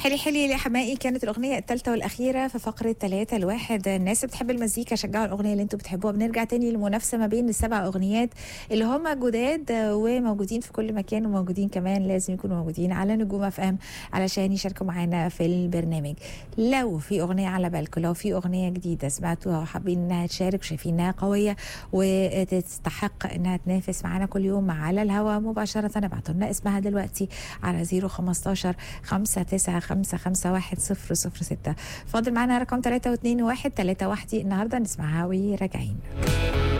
حلي حلي لحمائي كانت الأغنية الثالثة والأخيرة في فقرة ثلاثة الواحد الناس بتحب المزيكا شجعوا الأغنية اللي انتوا بتحبوها بنرجع تاني للمنافسة ما بين السبع أغنيات اللي هم جداد وموجودين في كل مكان وموجودين كمان لازم يكونوا موجودين على نجوم اف ام علشان يشاركوا معانا في البرنامج لو في أغنية على بالكم لو في أغنية جديدة سمعتوها وحابين إنها تشارك شايفين إنها قوية وتستحق إنها تنافس معانا كل يوم على الهواء مباشرة ابعتوا لنا اسمها دلوقتي على 015 5 9 5 5 1 0 0 6 فاضل معانا رقم 3 و2 و1 3 1 النهارده نسمعها وراجعين